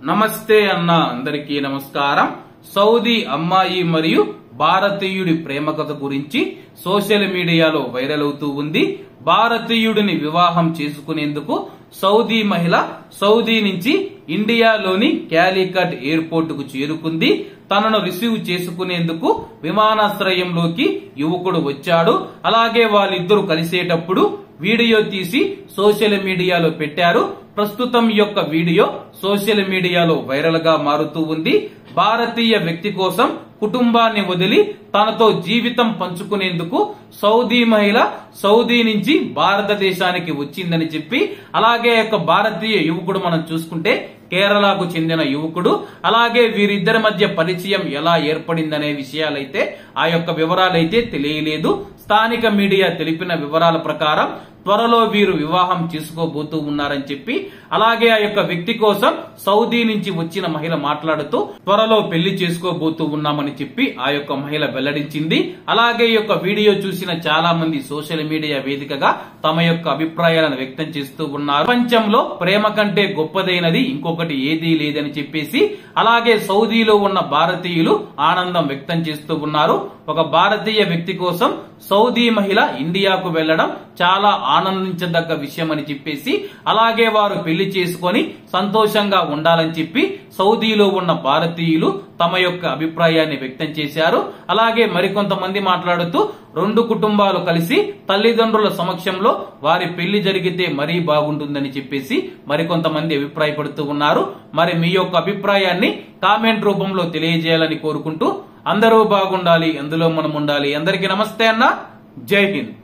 నమస్తే అన్న అందరికీ నమస్కారం సౌదీ అమ్మాయి మరియు భారతీయుడి ప్రేమ కథ గురించి సోషల్ మీడియాలో వైరల్ అవుతూ ఉంది భారతీయుడిని వివాహం చేసుకునేందుకు సౌదీ మహిళ సౌదీ నుంచి ఇండియాలోని క్యాలికట్ ఎయిర్పోర్ట్ కు చేరుకుంది తనను రిసీవ్ చేసుకునేందుకు విమానాశ్రయంలోకి యువకుడు వచ్చాడు అలాగే వాళ్ళిద్దరూ కలిసేటప్పుడు వీడియో తీసి సోషల్ మీడియాలో పెట్టారు ప్రస్తుతం ఈ యొక్క వీడియో సోషల్ మీడియాలో వైరల్ గా మారుతూ ఉంది భారతీయ వ్యక్తి కోసం కుటుంబాన్ని వదిలి తనతో జీవితం పంచుకునేందుకు సౌదీ మహిళ సౌదీ నుంచి భారతదేశానికి వచ్చిందని చెప్పి అలాగే యొక్క భారతీయ యువకుడు మనం చూసుకుంటే కేరళకు చెందిన యువకుడు అలాగే వీరిద్దరి మధ్య పరిచయం ఎలా ఏర్పడిందనే విషయాలైతే ఆ యొక్క వివరాలైతే తెలియలేదు స్థానిక మీడియా తెలిపిన వివరాల ప్రకారం త్వరలో వీరు వివాహం చేసుకోబోతూ ఉన్నారని చెప్పి అలాగే ఆ యొక్క వ్యక్తి కోసం సౌదీ నుంచి వచ్చిన మహిళ మాట్లాడుతూ త్వరలో పెళ్లి చేసుకోబోతూ ఉన్నామని చెప్పి ఆ యొక్క మహిళ వెల్లడించింది అలాగే ఈ యొక్క వీడియో చూసిన చాలా మంది సోషల్ మీడియా వేదికగా తమ యొక్క అభిప్రాయాలను వ్యక్తం చేస్తూ ఉన్నారు ప్రపంచంలో ప్రేమ కంటే గొప్పదైనది ఇంకొకటి ఏదీ లేదని చెప్పేసి అలాగే సౌదీలో ఉన్న భారతీయులు ఆనందం వ్యక్తం చేస్తూ ఉన్నారు ఒక భారతీయ వ్యక్తి కోసం సౌదీ మహిళ ఇండియాకు వెళ్లడం చాలా ఆనందించదగ్గ విషయం అని చెప్పేసి అలాగే వారు పెళ్లి చేసుకొని సంతోషంగా ఉండాలని చెప్పి సౌదీలో ఉన్న భారతీయులు తమ యొక్క అభిప్రాయాన్ని వ్యక్తం చేశారు అలాగే మరికొంతమంది మాట్లాడుతూ రెండు కుటుంబాలు కలిసి తల్లిదండ్రుల సమక్షంలో వారి పెళ్లి జరిగితే మరీ బాగుంటుందని చెప్పేసి మరికొంతమంది అభిప్రాయపడుతూ ఉన్నారు మరి మీ యొక్క అభిప్రాయాన్ని కామెంట్ రూపంలో తెలియజేయాలని కోరుకుంటూ అందరూ బాగుండాలి అందులో మనం ఉండాలి అందరికీ నమస్తే అన్న జై హింద్